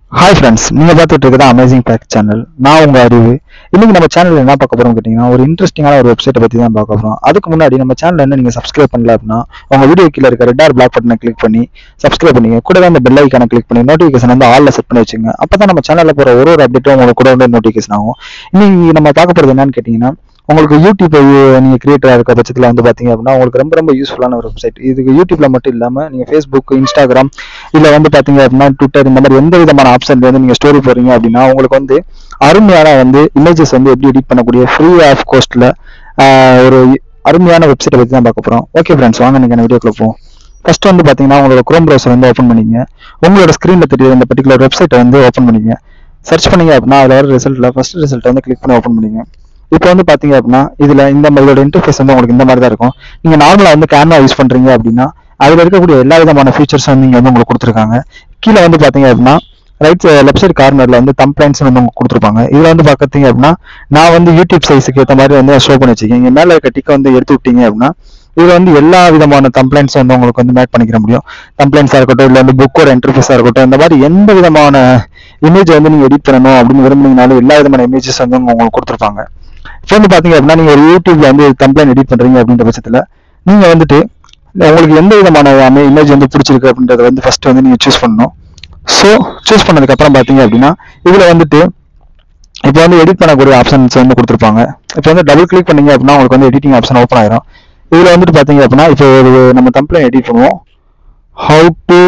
hi friends நீங்க பார்த்துட்டு இருக்கிறது அமேசிங் பேக் சேனல் நான் உங்க அறிவு இன்னைக்கு நம்ம சேனல்ல என்ன பார்க்க போறோம் கேட்டீங்கன்னா ஒரு இன்ட்ரெஸ்டிங்கான ஒரு வெப்சைட்டை பத்தி தான் பார்க்க போறோம் அதுக்கு முன்னாடி நம்ம சேனல் என்ன நீங்க சப்ஸ்கிரைப் பண்ணல அப்படின்னா உங்க வீடியோ கீழே இருக்க ரெட் ஆர் பிளாக் பட்டனை கிளிக் பண்ணி சப்ஸ்கிரைப் பண்ணிங்க கூடவே அந்த பெல் ஐக்கான கிளிக் பண்ணி நோட்டிஃபிகேஷன் வந்து ஆல்ல செட் பண்ணி வச்சுங்க அப்பதான் நம்ம சேனல்ல போற ஒரு ஒரு அப்டேட்டும் உங்களுக்கு கூட வந்து நோட்டிஃபிகேஷன் ஆகும் இன்னைக்கு நம்ம பார்க்க போறது என்னன்னு கேட்டீங்கன்னா உங்களுக்கு யூடியூப் நீங்க கிரியேட்டரா இருக்க பட்சத்துல வந்து பாத்தீங்க அப்படின்னா உங்களுக்கு ரொம்ப ரொம்ப யூஸ்ஃபுல்லான ஒரு வெப்சைட் இதுக்கு யூடியூப்ல மட்டும் இல்லாம நீங்க ஃபேஸ்புக் இன்ஸ்டாகிராம் இல்ல வந்து பாத்தீங்க அப்படின்னா ட்விட்டர் இந்த மாதிரி எந்த விதமான ஆப்ஷன் வந்து நீங்க ஸ்டோரி போடுறீங்க அப்படின்னா உங்களுக்கு வந்து அருமையான வந்து இமேஜஸ் வந்து எப்படி எடிட் பண்ணக்கூடிய ஃப்ரீ ஆஃப் கோஸ்ட்ல ஒரு அருமையான வெப்சைட்டை பத்தி தான் பார்க்க போறோம் ஓகே ஃப்ரெண்ட்ஸ் வாங்க நீங்க வீடியோக்குள்ள போவோம் ஃபர்ஸ்ட் வந்து பாத்தீங்கன்னா உங்களோட குரோம் ப்ரௌசர் வந்து ஓப்பன் பண்ணிங்க உங்களோட ஸ்க்ரீன்ல தெரியுற இந்த பர்டிகுலர் வெப்சைட்டை வந்து ஓப்பன் பண்ணிங்க சர்ச் பண்ணீங்க அப்படின்னா அதுல வர ரிசல்ட்ல ஃபர்ஸ்ட் ரிசல்ட் வந்து கிளிக் பண்ணி ஓப்பன் பண்ணிங்க இப்போ வந்து பாத்தீங்க அப்படின்னா இதுல இந்த மாதிரியோட இன்டர்ஃபேஸ் வந்து உங்களுக்கு இந்த மாதிரி தான் இருக்கும் நீங்க நார்மலா வந்து கேன்வா யூஸ் பண்றீங்க அப்படின்னா அதுல இருக்கக்கூடிய எல்லா விதமான ஃபீச்சர்ஸ் வந்து இங்க வந்து உங்களுக்கு கொடுத்துருக்காங்க கீழே வந்து பாத்தீங்க அப்படின்னா ரைட் லெஃப்ட் சைடு கார்னர்ல வந்து தம்ப்ளைன்ஸ் வந்து உங்களுக்கு கொடுத்துருப்பாங்க இதுல வந்து பாத்தீங்க அப்படின்னா நான் வந்து யூடியூப் சைஸுக்கு ஏற்ற மாதிரி வந்து ஷோ பண்ணி வச்சிருக்கேன் இங்க மேல இருக்க டிக்கை வந்து எடுத்து விட்டீங்க அப்படின்னா இதுல வந்து எல்லா விதமான கம்ப்ளைண்ட்ஸ் வந்து உங்களுக்கு வந்து மேக் பண்ணிக்கிற முடியும் கம்ப்ளைண்ட்ஸா இருக்கட்டும் இல்ல வந்து புக்கோட இன்டர்ஃபேஸா இருக்கட்டும் இந்த மாதிரி எந்த விதமான இமேஜ் வந்து நீங்க எடிட் பண்ணணும் அப்படின்னு விரும்புனீங்கனாலும் எல்லா விதமான இமேஜஸ் வந்து உங்களுக்கு கொடுத்துருப்பாங்க இப்போ வந்து பாத்தீங்க அப்படின்னா நீங்க ஒரு யூடியூப்ல வந்து கம்ப்ளைண்ட் எடிட் பண்றீங்க அப்படின்ற பட்சத்துல நீங்க வந்துட்டு உங்களுக்கு எந்த விதமான இமேஜ் வந்து பிடிச்சிருக்கு அப்படின்றத வந்து ஃபர்ஸ்ட் வந்து நீங்க சூஸ் பண்ணணும் ஸோ சூஸ் பண்ணதுக்கு அப்புறம் பாத்தீங்க அப்படின்னா இதுல வந்துட்டு இப்போ வந்து எடிட் பண்ணக்கூடிய ஆப்ஷன்ஸ் வந்து கொடுத்துருப்பாங்க இப்போ வந்து டபுள் கிளிக் பண்ணீங்க அப்படின்னா உங்களுக்கு வந்து எடிட்டிங் ஆப்ஷன் ஓப்பன் ஆயிரும் இதுல வந்துட்டு பாத்தீங்க அப்படின்னா இப்போ ஒரு நம்ம கம்ப்ளைண்ட் எடிட் பண்ணுவோம் ஹவு டு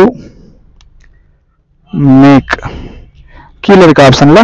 மேக் கீழே இருக்க ஆப்ஷன்ல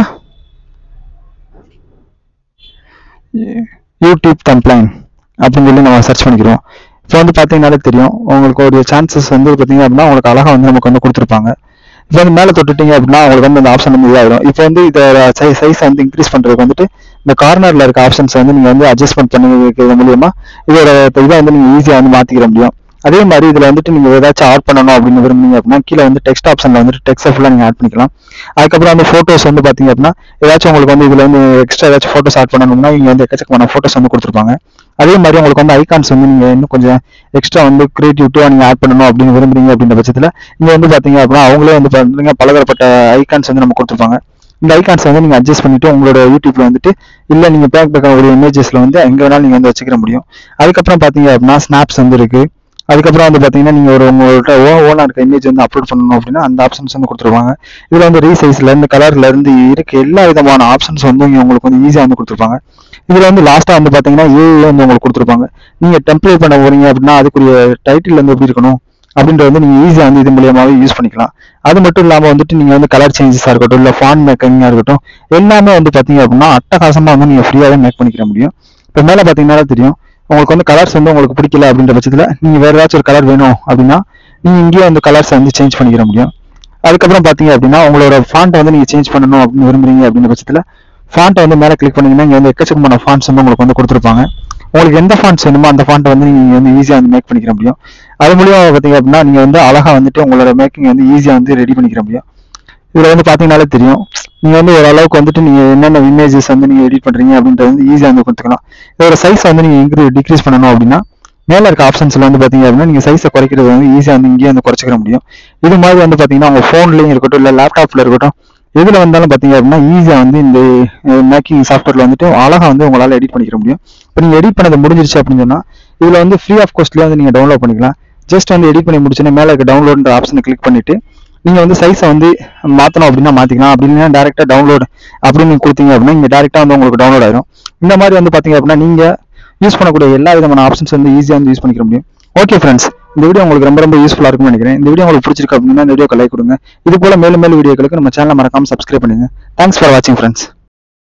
யூடியூப் கம்ப்ளைண்ட் அப்படின்னு சொல்லி நம்ம சர்ச் பண்ணிக்கிறோம் இப்போ வந்து பார்த்தீங்கன்னாலே தெரியும் உங்களுக்கு ஒரு சான்சஸ் வந்து பார்த்தீங்க அப்படின்னா உங்களுக்கு அழகா வந்து நமக்கு வந்து கொடுத்துருப்பாங்க இப்போ வந்து மேலே தொட்டுட்டீங்க அப்படின்னா உங்களுக்கு வந்து அந்த ஆப்ஷன் வந்து இதாகிடும் இப்போ வந்து இதோட சைஸ் வந்து இன்க்ரீஸ் பண்ணுறதுக்கு வந்துட்டு இந்த கார்னரில் இருக்க ஆப்ஷன்ஸ் வந்து நீங்கள் வந்து அட்ஜஸ்ட்மெண்ட் பண்ணி வைக்கிறது மூலியமா இதோட இதை வந்து நீங்கள் ஈஸியாக வந்து மாற்றிக்கிற முடியும் அதே மாதிரி இதுல வந்துட்டு நீங்க ஏதாச்சும் ஆட் பண்ணணும் அப்படின்னு விரும்புனீங்க அப்படின்னா கீழே வந்து டெக்ஸ்ட் ஆப்ஷன்ல வந்துட்டு டெக்ஸ்ட் ஃபுல்லா நீங்க ஆட் பண்ணிக்கலாம் அதுக்கப்புறம் வந்து போட்டோஸ் வந்து பாத்தீங்க அப்படின்னா ஏதாச்சும் உங்களுக்கு வந்து இதுல வந்து எக்ஸ்ட்ரா ஏதாச்சும் போட்டோஸ் ஆட் பண்ணணும்னா இங்க வந்து எக்கச்சக்கமான போட்டோஸ் வந்து கொடுத்துருப்பாங்க அதே மாதிரி உங்களுக்கு வந்து ஐகான்ஸ் வந்து நீங்க இன்னும் கொஞ்சம் எக்ஸ்ட்ரா வந்து கிரியேட்டிவிட்டியா நீங்க ஆட் பண்ணணும் அப்படின்னு விரும்புறீங்க அப்படின்ற பட்சத்துல இங்க வந்து பாத்தீங்க அப்படின்னா அவங்களே வந்து பாத்தீங்க பலதரப்பட்ட ஐகான்ஸ் வந்து நம்ம கொடுத்துருப்பாங்க இந்த ஐகான்ஸ் வந்து நீங்க அட்ஜஸ்ட் பண்ணிட்டு உங்களோட யூடியூப்ல வந்துட்டு இல்ல நீங்க பேக் பேக் ஒரு இமேஜஸ்ல வந்து எங்க வேணாலும் நீங்க வந்து வச்சுக்கிற முடியும் அதுக்கப்புறம் பாத்தீங்க அப்படின்னா ஸ்னாப்ஸ் வந்து இருக்கு அதுக்கப்புறம் வந்து பாத்தீங்கன்னா நீங்க ஒரு உங்களோட ஓனா இருக்க இமேஜ் வந்து அப்லோட் பண்ணணும் அப்படின்னா அந்த ஆப்ஷன்ஸ் வந்து கொடுத்துருவாங்க இதுல வந்து ரீசைஸ்ல இருந்து கலர்ல இருந்து இருக்க எல்லா விதமான ஆப்ஷன்ஸ் வந்து இங்க உங்களுக்கு வந்து ஈஸியா வந்து கொடுத்துருப்பாங்க இதுல வந்து லாஸ்டா வந்து பாத்தீங்கன்னா ஏ வந்து உங்களுக்கு கொடுத்துருப்பாங்க நீங்க டெம்ப்ளேட் பண்ண போறீங்க அப்படின்னா அதுக்குரிய டைட்டில் வந்து எப்படி இருக்கணும் அப்படின்றது வந்து நீங்க ஈஸியா வந்து இது மூலியமாவே யூஸ் பண்ணிக்கலாம் அது மட்டும் இல்லாம வந்துட்டு நீங்க வந்து கலர் சேஞ்சஸா இருக்கட்டும் இல்ல ஃபான் மேக்கிங்கா இருக்கட்டும் எல்லாமே வந்து பாத்தீங்க அப்படின்னா அட்டகாசமா வந்து நீங்க ஃப்ரீயாவே மேக் பண்ணிக்கிற முடியும் இப்ப மேல பாத்தீங்கன்னா தெரியும் உங்களுக்கு வந்து கலர்ஸ் வந்து உங்களுக்கு பிடிக்கல அப்படின்ற பட்சத்துல நீங்க வேற ஏதாச்சும் ஒரு கலர் வேணும் அப்படின்னா நீங்க இங்கேயே வந்து கலர்ஸ் வந்து சேஞ்ச் பண்ணிக்கிற முடியும் அதுக்கப்புறம் பாத்தீங்க அப்படின்னா உங்களோட ஃபாண்ட்டை வந்து நீங்க சேஞ்ச் பண்ணணும் அப்படின்னு விரும்புறீங்க அப்படின்ற பட்சத்துல ஃபாண்ட்டை வந்து மேல கிளிக் பண்ணீங்கன்னா இங்க வந்து எக்கச்சக்கமான ஃபாண்ட்ஸ் வந்து உங்களுக்கு வந்து கொடுத்துருப்பாங்க உங்களுக்கு எந்த ஃபாண்ட்ஸ் வேணுமோ அந்த ஃபாண்ட்டை வந்து நீங்க வந்து ஈஸியா வந்து மேக் பண்ணிக்கிற முடியும் அது மூலியமா பாத்தீங்க அப்படின்னா நீங்க வந்து அழகா வந்துட்டு உங்களோட மேக்கிங் வந்து ஈஸியா வந்து ரெடி பண்ணிக்கிற முடியும் இதுல வந்து பாத்தீங்கன்னாலே தெரியும் நீங்க வந்து ஓரளவுக்கு வந்துட்டு நீங்க என்னென்ன இமேஜஸ் வந்து நீங்க எடிட் பண்றீங்க அப்படின்றது வந்து ஈஸியா வந்து கொடுத்துக்கலாம் இதோட சைஸ் வந்து நீங்க இன்க்ரீ டிக்ரீஸ் பண்ணணும் அப்படின்னா மேல இருக்க ஆப்ஷன்ஸ்ல வந்து பாத்தீங்க அப்படின்னா நீங்க சைஸை குறைக்கிறது வந்து ஈஸியா வந்து இங்கேயே வந்து குறைச்சிக்கிற முடியும் இது மாதிரி வந்து பாத்தீங்கன்னா உங்க போன்லயும் இருக்கட்டும் இல்ல லேப்டாப்ல இருக்கட்டும் எதுல வந்தாலும் பாத்தீங்க அப்படின்னா ஈஸியா வந்து இந்த மேக்கிங் சாஃப்ட்வேர்ல வந்துட்டு அழகா வந்து உங்களால எடிட் பண்ணிக்கிற முடியும் இப்போ நீங்க எடிட் பண்ணது முடிஞ்சிருச்சு அப்படின்னு சொன்னா இதுல வந்து ஃப்ரீ ஆஃப் காஸ்ட்லயே வந்து நீங்க டவுன்லோட் பண்ணிக்கலாம் ஜஸ்ட் வந்து எடிட் பண்ணி முடிச்சுன்னா மேல இருக்க டவுன்லோட்ன்ற ஆப்ஷனை கிளிக் பண்ணிட்டு நீங்க வந்து சைஸை வந்து மாத்தணும் அப்படின்னா மாத்திக்கலாம் அப்படி இல்லைன்னா டேரக்டா டவுன்லோட் அப்படின்னு நீங்க கொடுத்தீங்க அப்படின்னா இங்க டேரக்டா வந்து உங்களுக்கு டவுன்லோட் ஆயிரும் இந்த மாதிரி வந்து பாத்தீங்க அப்படின்னா நீங்க யூஸ் பண்ணக்கூடிய எல்லா விதமான ஆப்ஷன்ஸ் வந்து ஈஸியா வந்து யூஸ் பண்ணிக்க முடியும் ஓகே ஃப்ரெண்ட்ஸ் இந்த வீடியோ உங்களுக்கு ரொம்ப ரொம்ப யூஸ்ஃபுல்லா இருக்கும்னு நினைக்கிறேன் இந்த வீடியோ உங்களுக்கு பிடிச்சிருக்கு அப்படின்னா இந்த வீடியோ லைக் கொடுங்க இது போல மேலும் மேலும் வீடியோக்களுக்கு நம்ம சேனலை மறக்காம சப்ஸ்கிரைப் பண்ணுங்க தேங்க்ஸ் ஃபார் வாட்சிங் ஃப்ரெண்ட்ஸ்